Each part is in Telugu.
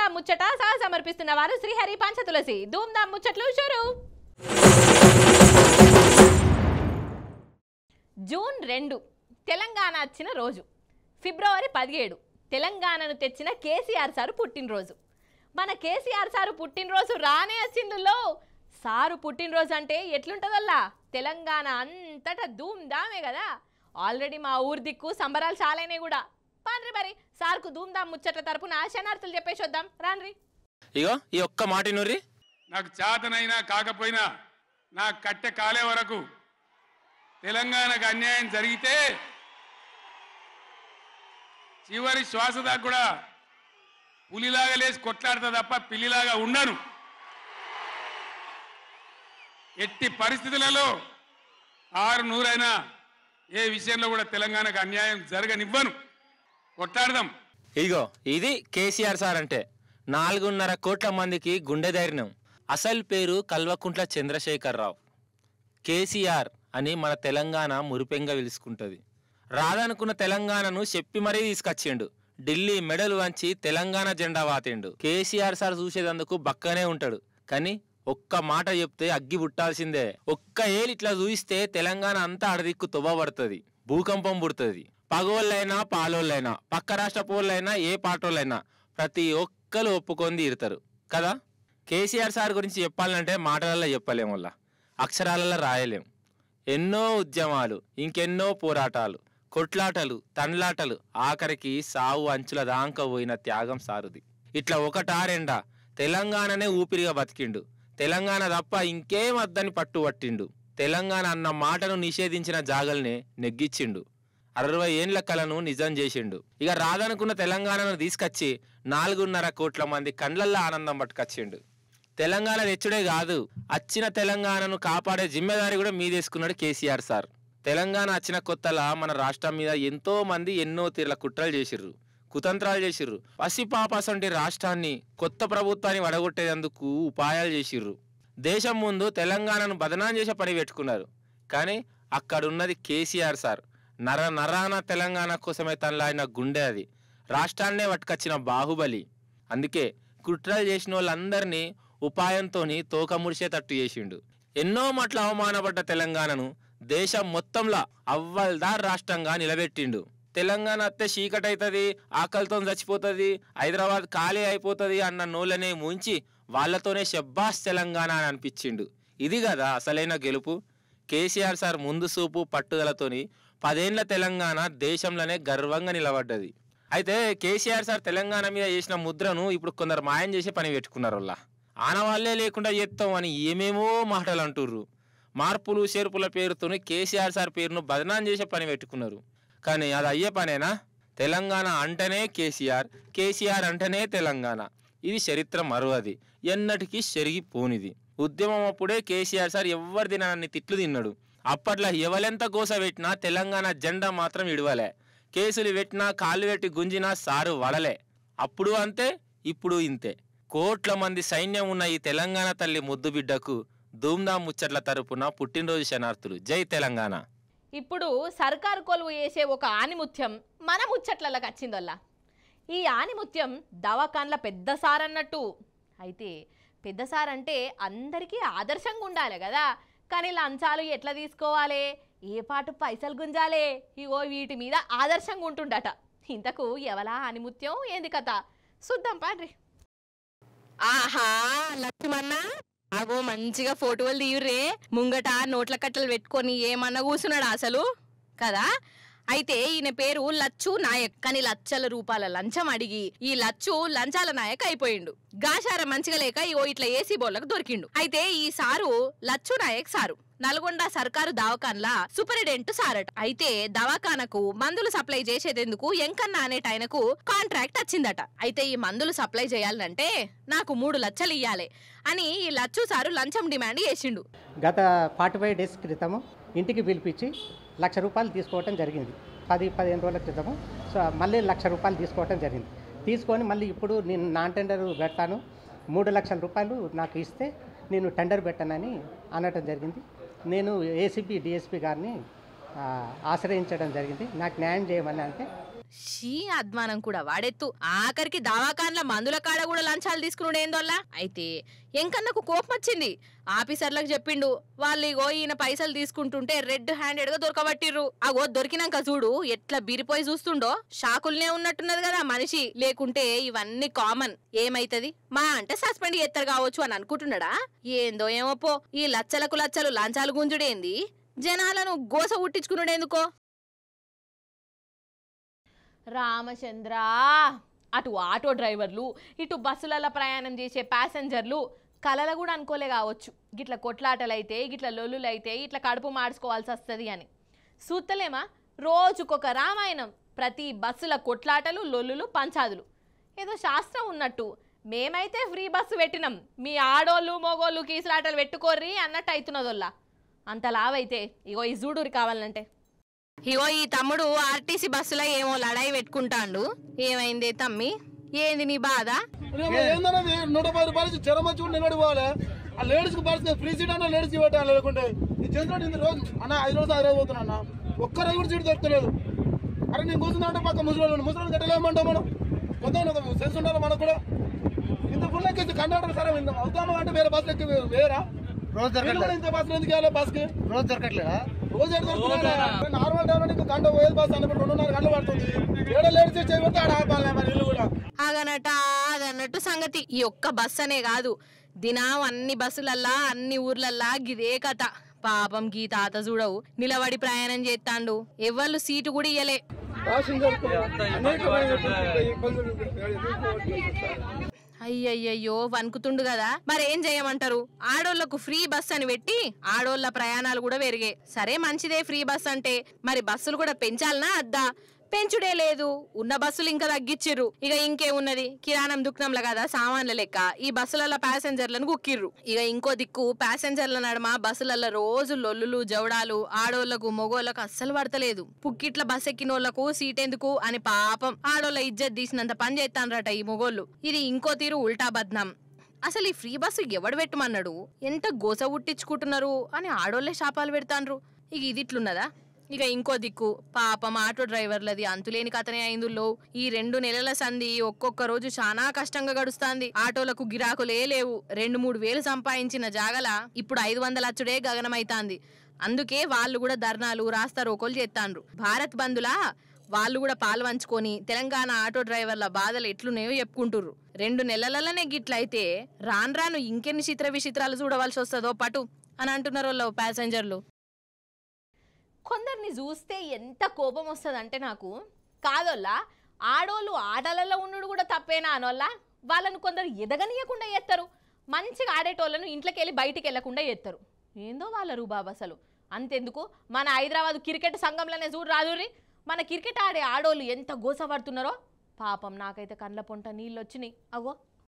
ధూమ్ధామ్ ముచ్చట సహ సమర్పిస్తున్న వారు శ్రీహరి పంచ తులసి ధూమ్ధామ్ ముచ్చట్లు షురు జూన్ రెండు తెలంగాణ వచ్చిన రోజు ఫిబ్రవరి పదిహేడు తెలంగాణను తెచ్చిన కేసీఆర్ సారు పుట్టినరోజు మన కేసీఆర్ సారు పుట్టినరోజు రానే వచ్చిందులో సారు పుట్టినరోజు అంటే ఎట్లుంటుందల్లా తెలంగాణ అంతటా ధూమ్ ధామే కదా ఆల్రెడీ మా ఊరి దిక్కు సంబరాలు చాలైనాయి కూడా పాండ్రి మరి సార్కు ధూమ్ ధామ్ ముచ్చట్ల తరపున శనార్థులు చెప్పేసి వద్దాం రాన్రి ఇగో ఈ ఒక్క మాట నూరి నాకు చేతనైనా కాకపోయినా నా కట్టె కాలే వరకు తెలంగాణకు అన్యాయం జరిగితే చివరి శ్వాస దాకా కూడా పులిలాగా లేచి కొట్లాడతా తప్ప పిల్లిలాగా ఉండను ఎట్టి పరిస్థితులలో ఆరు నూరైనా ఏ విషయంలో కూడా తెలంగాణకు అన్యాయం జరగనివ్వను కొట్లాడదాం ఇదిగో ఇది కేసీఆర్ సార్ అంటే నాలుగున్నర కోట్ల మందికి గుండె ధైర్యం అసలు పేరు కల్వకుంట్ల చంద్రశేఖరరావు కేసీఆర్ అని మన తెలంగాణ మురిపెంగా పిలుచుకుంటుంది రాదనుకున్న తెలంగాణను చెప్పి మరీ తీసుకొచ్చిండు ఢిల్లీ మెడలు వంచి తెలంగాణ జెండా వాతిండు కేసీఆర్ సార్ చూసేదందుకు బక్కనే ఉంటాడు కానీ ఒక్క మాట చెప్తే అగ్గి పుట్టాల్సిందే ఒక్క ఏళ్ళు ఇట్లా చూయిస్తే తెలంగాణ అంతా అడదిక్కు తొవ్వబడుతుంది భూకంపం పుడుతుంది పగోళ్ళైనా పాలోళ్ళైనా పక్క రాష్ట్ర పోళ్ళైనా ఏ పాటోళ్ళైనా ప్రతి ఒక్కరు ఒప్పుకొని తీరుతారు కదా కేసీఆర్ సార్ గురించి చెప్పాలంటే మాటలలో చెప్పలేం వల్ల అక్షరాలలో రాయలేం ఎన్నో ఉద్యమాలు ఇంకెన్నో పోరాటాలు కొట్లాటలు తండ్లాటలు ఆఖరికి సావు అంచుల దాంక పోయిన త్యాగం సారుది ఇట్లా ఒకటా రెండా తెలంగాణనే ఊపిరిగా బతికిండు తెలంగాణ తప్ప ఇంకేం వద్దని పట్టుబట్టిండు తెలంగాణ అన్న మాటను నిషేధించిన జాగల్నే నెగ్గిచ్చిండు అరవై ఏండ్ల కలను నిజం చేసిండు ఇక రాదనుకున్న తెలంగాణను తీసుకొచ్చి నాలుగున్నర కోట్ల మంది కండ్లల్లో ఆనందం పట్టుకొచ్చిండు తెలంగాణ తెచ్చుడే కాదు వచ్చిన తెలంగాణను కాపాడే జిమ్మెదారి కూడా మీదేసుకున్నాడు కేసీఆర్ సార్ తెలంగాణ వచ్చిన కొత్తలా మన రాష్ట్రం మీద ఎంతో మంది ఎన్నో తీర్ల కుట్రలు చేసిర్రు కుతంత్రాలు చేసిర్రు పసిపాపసంటి రాష్ట్రాన్ని కొత్త ప్రభుత్వాన్ని వడగొట్టేందుకు ఉపాయాలు చేసిర్రు దేశం ముందు తెలంగాణను బదనాం చేసే పని పెట్టుకున్నారు కానీ అక్కడున్నది కేసీఆర్ సార్ నర నరాన తెలంగాణ కోసమే తనలాడిన గుండె అది రాష్ట్రాన్నే పట్టుకొచ్చిన బాహుబలి అందుకే కుట్రలు చేసిన వాళ్ళందరినీ ఉపాయంతోని తోక ముడిచేటట్టు చేసిండు ఎన్నో మట్ల అవమానపడ్డ తెలంగాణను దేశం మొత్తంలో అవ్వల్దార్ రాష్ట్రంగా నిలబెట్టిండు తెలంగాణ అత్తే చీకటైతుంది ఆకలితో చచ్చిపోతుంది హైదరాబాద్ ఖాళీ అయిపోతుంది అన్న నోళ్ళనే ముంచి వాళ్ళతోనే షబ్బాస్ తెలంగాణ అని అనిపించిండు ఇది కదా అసలైన గెలుపు కేసీఆర్ సార్ ముందు సూపు పట్టుదలతోని పదేండ్ల తెలంగాణ దేశంలోనే గర్వంగా నిలబడ్డది అయితే కేసీఆర్ సార్ తెలంగాణ మీద చేసిన ముద్రను ఇప్పుడు కొందరు మాయం చేసే పని పెట్టుకున్నారు వాళ్ళ ఆనవాళ్లే లేకుండా చేస్తాం అని ఏమేమో మాటలు అంటుర్రు మార్పులు చేర్పుల పేరుతోని కేసీఆర్ సార్ పేరును బదనాం చేసే పని పెట్టుకున్నారు కానీ అది అయ్యే పనేనా తెలంగాణ అంటేనే కేసీఆర్ కేసీఆర్ అంటేనే తెలంగాణ ఇది చరిత్ర మరువది ఎన్నటికీ చెరిగిపోనిది ఉద్యమం అప్పుడే కేసీఆర్ సార్ ఎవ్వరు తినని తిట్లు తిన్నాడు అప్పట్లో ఎవలెంత గోస పెట్టినా తెలంగాణ జెండా మాత్రం ఇడవలే కేసులు పెట్టినా కాళ్ళు పెట్టి గుంజినా సారు వడలే అప్పుడు అంతే ఇప్పుడు ఇంతే కోట్ల మంది సైన్యం ఉన్న ఈ తెలంగాణ తల్లి ముద్దు బిడ్డకు ధూమ్ధామ్ ముచ్చట్ల తరపున పుట్టినరోజు శనార్థులు జై తెలంగాణ ఇప్పుడు సర్కారు కొలువు వేసే ఒక ఆనిముత్యం మన ముచ్చట్లకి వచ్చిందల్లా ఈ ఆనిముత్యం దవాఖాన్ల పెద్ద సార్ అన్నట్టు అయితే పెద్ద సార్ అంటే అందరికీ ఆదర్శంగా ఉండాలి కదా కానీ లంచాలు ఎట్లా తీసుకోవాలి ఏ పాటు పైసలు గుంజాలే ఇగో వీటి మీద ఆదర్శంగా ఉంటుండట ఇంతకు ఎవలా ఆనిముత్యం ఏంది కథ చూద్దాం పాడ్రి ఆహా లక్ష్మణ అగో మంచిగా ఫోటోలు తీయుర్రే ముంగట నోట్ల కట్టలు పెట్టుకొని ఏమన్నా కూర్చున్నాడు అసలు కదా అయితే ఈయన పేరు లచ్చు నాయక్ కానీ లచ్చల రూపాయల లంచం అడిగి ఈ లచ్చు లంచాల నాయక్ అయిపోయిండు గాశార మంచిగా లేక ఇగో ఇట్లా ఏసీ బోర్లకు దొరికిండు అయితే ఈ సారు లచ్చు నాయక్ సారు నల్గొండ సర్కారు దవాఖాన్లా సూపరింటెండెంట్ సారట అయితే దవాఖానకు మందులు సప్లై చేసేందుకు ఎంకన్న అనేట ఆయనకు కాంట్రాక్ట్ వచ్చిందట అయితే ఈ మందులు సప్లై చేయాలంటే నాకు మూడు లక్షలు ఇయ్యాలి అని ఈ లచ్చు సారు లంచం డిమాండ్ చేసిండు గత ఫార్టీ ఫైవ్ డేస్ క్రితము ఇంటికి పిలిపించి లక్ష రూపాయలు తీసుకోవటం జరిగింది పది పదిహేను రోజుల క్రితము సో మళ్ళీ లక్ష రూపాయలు తీసుకోవటం జరిగింది తీసుకొని మళ్ళీ ఇప్పుడు నేను నాన్ టెండర్ పెడతాను మూడు లక్షల రూపాయలు నాకు ఇస్తే నేను టెండర్ పెట్టానని అనటం జరిగింది నేను ఏసీపీ డిఎస్పీ గారిని ఆ, ఆశ్రయించడం జరిగింది నాకు న్యాయం చేయమని అంటే షీ అద్మానం కూడా వాడెత్తు ఆఖరికి దవాఖాన్ల మందుల కాడ కూడా లంచాలు తీసుకున్నాడేందోల్లా అయితే ఎంకన్నకు కోపం వచ్చింది ఆఫీసర్లకు చెప్పిండు వాళ్ళు ఇగో ఈయన పైసలు తీసుకుంటుంటే రెడ్ హ్యాండెడ్ గా దొరకబట్టిర్రు అగో దొరికినాక చూడు ఎట్లా బీరిపోయి చూస్తుండో షాకుల్నే ఉన్నట్టున్నది కదా మనిషి లేకుంటే ఇవన్నీ కామన్ ఏమైతది మా అంటే సస్పెండ్ చేస్తారు కావచ్చు అని అనుకుంటున్నాడా ఏందో ఏమో పో ఈ లచ్చలకు లచ్చలు లంచాలు గుంజుడేంది జనాలను గోస ఉట్టించుకున్నాడేందుకో రామచంద్ర అటు ఆటో డ్రైవర్లు ఇటు బస్సులలో ప్రయాణం చేసే ప్యాసింజర్లు కలల కూడా అనుకోలే కావచ్చు గిట్ల కొట్లాటలైతే గిట్ల లొల్లులైతే ఇట్లా కడుపు మార్చుకోవాల్సి వస్తుంది అని సూత్తలేమా రోజుకొక రామాయణం ప్రతి బస్సుల కొట్లాటలు లొల్లులు పంచాదులు ఏదో శాస్త్రం ఉన్నట్టు మేమైతే ఫ్రీ బస్సు పెట్టినాం మీ ఆడోళ్ళు మోగోళ్ళు కీసులాటలు పెట్టుకోర్రి అన్నట్టు అవుతున్నదోల్లా అంత లావైతే ఇగో ఈ జూడూరి కావాలంటే ఇగో ఈ తమ్ముడు ఆర్టీసీ బస్సులో ఏమో లడాయి పెట్టుకుంటాండు ఏమైంది తమ్మి ఏంది నీ బాధ ఏందన్నది నూట పది రూపాయలు జ్వరం వచ్చి ఉండి నిలబడి పోవాలి ఆ లేడీస్ కి పరిస్థితి ఫ్రీ సీట్ అన్న లేడీస్ కి పెట్టాలి లేకుంటే ఈ చేతిలో ఇంత రోజు అన్న ఐదు రోజులు ఐదు రోజు పోతున్నా అన్న ఒక్క రోజు కూడా సీట్ దొరకలేదు అరే నేను కూర్చున్నా అంటే పక్క ముసలి ముసలి కట్టలేమంటాం మనం కొంత సెన్స్ ఉండాలి మనకు కూడా ఇంత ఫుల్ ఎక్కించి కండక్టర్ సరే విందాం అవుతామా అంటే వేరే బస్సులు ఎక్కి వేరా రోజు వీళ్ళు కూడా దొరకట్లేదు ఇంత బస్సులు ఎందుకు వెళ్ళాలి బస్ కి రోజు దొరకట్లేదా రోజు ఎక్కడ దొరుకుతున్నాయి నార్మల్ టైంలో నీకు గంట పోయేది బస్ అన్నప్పుడు రెండున్నర గంటలు పడుతుంది ఏడో లేడీస్ చేయబోతే ఆడ ఆపాలి మరి ఇల్లు కూడా అదనట అదన్నట్టు సంగతి ఈ ఒక్క బస్ అనే కాదు దినం అన్ని బస్సులల్లా అన్ని ఊర్లల్లా గిదే కథ పాపం గీ తాత చూడవు నిలబడి ప్రయాణం చేస్తాండు ఎవ్వళ్ళు సీటు కూడా ఇయ్యలే ప్యాసింజర్ అనేకమైన ఇబ్బందులు అయ్యయ్యయ్యో వణుకుతుండు కదా మరి ఏం చేయమంటారు ఆడోళ్లకు ఫ్రీ బస్ అని పెట్టి ఆడోళ్ళ ప్రయాణాలు కూడా పెరిగే సరే మంచిదే ఫ్రీ బస్ అంటే మరి బస్సులు కూడా పెంచాలనా అద్దా పెంచుడే లేదు ఉన్న బస్సులు ఇంకా తగ్గిచ్చిర్రు ఇక ఇంకే ఉన్నది కిరాణం దుకాణంల కదా సామాన్ల లెక్క ఈ బస్సులలో ప్యాసింజర్లను కుక్కిర్రు ఇక ఇంకో దిక్కు ప్యాసింజర్ల నడమ బస్సులలో రోజు లొల్లులు జవడాలు ఆడోళ్లకు మొగోళ్లకు అస్సలు పడతలేదు పుక్కిట్ల బస్ ఎక్కినోళ్లకు సీట్ ఎందుకు అని పాపం ఆడోళ్ళ ఇజ్జత్ తీసినంత పని చేస్తానరట ఈ మొగోళ్ళు ఇది ఇంకో తీరు ఉల్టా బద్నాం అసలు ఈ ఫ్రీ బస్సు ఎవడు పెట్టమన్నాడు ఎంత గోస ఉట్టించుకుంటున్నారు అని ఆడోళ్ళే శాపాలు పెడతాండ్రు ఇక ఇది ఇట్లున్నదా ఇక ఇంకో దిక్కు పాపం ఆటో డ్రైవర్లది అంతులేని కథనే అయిందుల్లో ఈ రెండు నెలల సంధి ఒక్కొక్క రోజు చాలా కష్టంగా గడుస్తాంది ఆటోలకు గిరాకులే లేవు రెండు మూడు వేలు సంపాదించిన జాగల ఇప్పుడు ఐదు వందల అచ్చుడే గగనమైతాంది అందుకే వాళ్ళు కూడా ధర్నాలు రాస్తా రోకోలు చేస్తాండ్రు భారత్ బంధులా వాళ్ళు కూడా పాలు పంచుకొని తెలంగాణ ఆటో డ్రైవర్ల బాధలు ఎట్లున్నాయో చెప్పుకుంటుర్రు రెండు నెలలనే గిట్లయితే రాను రాను ఇంకెన్ని చిత్ర విచిత్రాలు చూడవలసి వస్తుందో పటు అని అంటున్నారు వాళ్ళు ప్యాసింజర్లు కొందరిని చూస్తే ఎంత కోపం వస్తుంది అంటే నాకు కాదోల్లా ఆడోళ్ళు ఆటలలో ఉండు కూడా తప్పేనా అనోళ్ళ వాళ్ళను కొందరు ఎదగనీయకుండా చేస్తారు మంచిగా ఆడేటోళ్ళను ఇంట్లోకి వెళ్ళి బయటికి వెళ్ళకుండా చేస్తారు ఏందో వాళ్ళ రూబాబు అసలు అంతెందుకు మన హైదరాబాద్ క్రికెట్ సంఘంలోనే చూడు రాదుర్రి మన క్రికెట్ ఆడే ఆడోళ్ళు ఎంత గోసపడుతున్నారో పాపం నాకైతే కండ్ల పొంట నీళ్ళు వచ్చినాయి అగో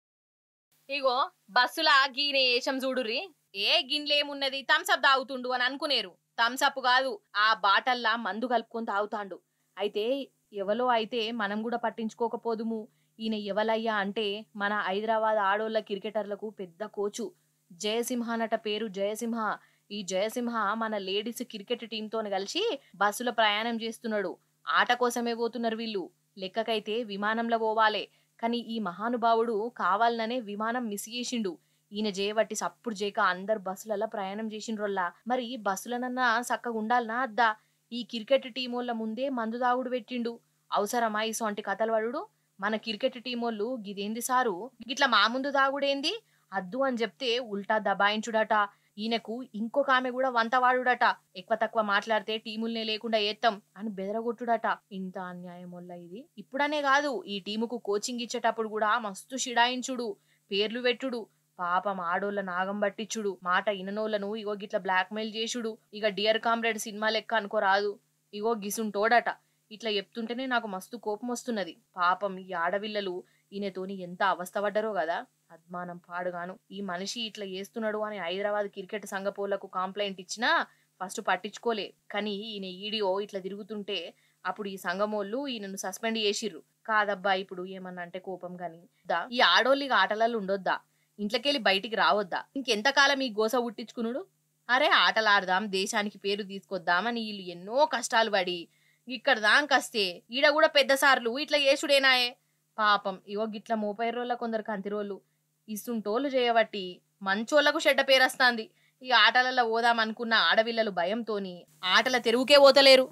ఇగో బస్సుల గీనే ఏషం చూడుర్రి ఏ గిన్లేమున్నది థమ్సప్ తాగుతుండు అని అనుకునేరు థమ్సప్ కాదు ఆ బాటల్లా మందు కలుపుకొని తాగుతాండు అయితే ఎవలో అయితే మనం కూడా పట్టించుకోకపోదుము ఈయన ఎవలయ్యా అంటే మన హైదరాబాద్ ఆడోళ్ళ క్రికెటర్లకు పెద్ద కోచు జయసింహ నట పేరు జయసింహ ఈ జయసింహ మన లేడీస్ క్రికెట్ టీంతో కలిసి బస్సులో ప్రయాణం చేస్తున్నాడు ఆట కోసమే పోతున్నారు వీళ్ళు లెక్కకైతే విమానంలో పోవాలే కానీ ఈ మహానుభావుడు కావాలననే విమానం మిస్ చేసిండు ఈయన చేయబట్టి సప్పుడు చేయక అందరు బస్సులలో ప్రయాణం చేసిండ్రోల్లా మరి బస్సులనన్నా చక్కగా ఉండాలనా అద్దా ఈ క్రికెట్ టీమోళ్ళ ముందే మందు దాగుడు పెట్టిండు అవసరమా ఈ సొంటి కథలు పడుడు మన క్రికెట్ టీమోళ్ళు గిదేంది సారు గిట్లా మా ముందు దాగుడేంది అద్దు అని చెప్తే ఉల్టా దబాయించుడట ఈయనకు ఇంకొక ఆమె కూడా వంతవాడుడట ఎక్కువ తక్కువ మాట్లాడితే టీముల్నే లేకుండా ఏత్తాం అని బెదరగొట్టుడట ఇంత అన్యాయం వల్ల ఇది ఇప్పుడనే కాదు ఈ టీముకు కోచింగ్ ఇచ్చేటప్పుడు కూడా మస్తు షిడాయించుడు పేర్లు పెట్టుడు పాపం ఆడోళ్ళ నాగం పట్టించుడు మాట ఇననోళ్ళను ఇగో గిట్ల బ్లాక్మెయిల్ చేసుడు ఇక డియర్ కామ్రేడ్ సినిమా లెక్క అనుకోరాదు ఇగో గిసుంటోడట ఇట్లా చెప్తుంటేనే నాకు మస్తు కోపం వస్తున్నది పాపం ఈ ఆడవిల్లలు ఈయనతోని ఎంత అవస్థపడ్డారో కదా అద్మానం పాడుగాను ఈ మనిషి ఇట్లా చేస్తున్నాడు అని హైదరాబాద్ క్రికెట్ సంఘపోళ్లకు కంప్లైంట్ ఇచ్చినా ఫస్ట్ పట్టించుకోలే కానీ ఈయన ఈడియో ఇట్లా తిరుగుతుంటే అప్పుడు ఈ సంఘమోళ్ళు ఈయనను సస్పెండ్ చేసిర్రు కాదబ్బా ఇప్పుడు ఏమన్నా అంటే కోపం గాని దా ఈ ఆడోళ్ళు ఇక ఆటలలో ఉండొద్దా ఇంట్లోకెళ్ళి బయటికి రావద్దా ఇంకెంతకాలం ఈ గోస ఉట్టించుకునుడు అరే ఆటలాడదాం దేశానికి పేరు తీసుకొద్దామని వీళ్ళు ఎన్నో కష్టాలు పడి ఇక్కడ దానికస్తే ఈడ కూడా పెద్ద సార్లు ఇట్లా చేసుడేనాయే పాపం ఇగో గిట్ల మోపై రోళ్ళ కొందరు కంతిరోళ్ళు ఇస్తుంటోళ్ళు చేయబట్టి మంచోళ్లకు చెడ్డ పేరస్తాంది ఈ ఆటలలో పోదామనుకున్న ఆడవిల్లలు భయంతోని ఆటల తెరువుకే పోతలేరు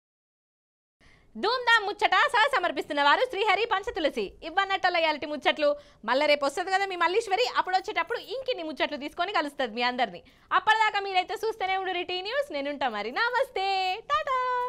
ధూమ్ ధామ్ ముచ్చట సహ సమర్పిస్తున్న వారు శ్రీహరి పంచతులసి ఇవ్వన్నట్ల ఇయాలటి ముచ్చట్లు మళ్ళీ రేపు వస్తుంది కదా మీ మల్లీశ్వరి అప్పుడు వచ్చేటప్పుడు ఇంకిన్ని ముచ్చట్లు తీసుకొని కలుస్తుంది మీ అందరిని అప్పటిదాకా మీరైతే చూస్తూనే ఉండు టీ న్యూస్ నేనుంటా మరి నమస్తే టాటా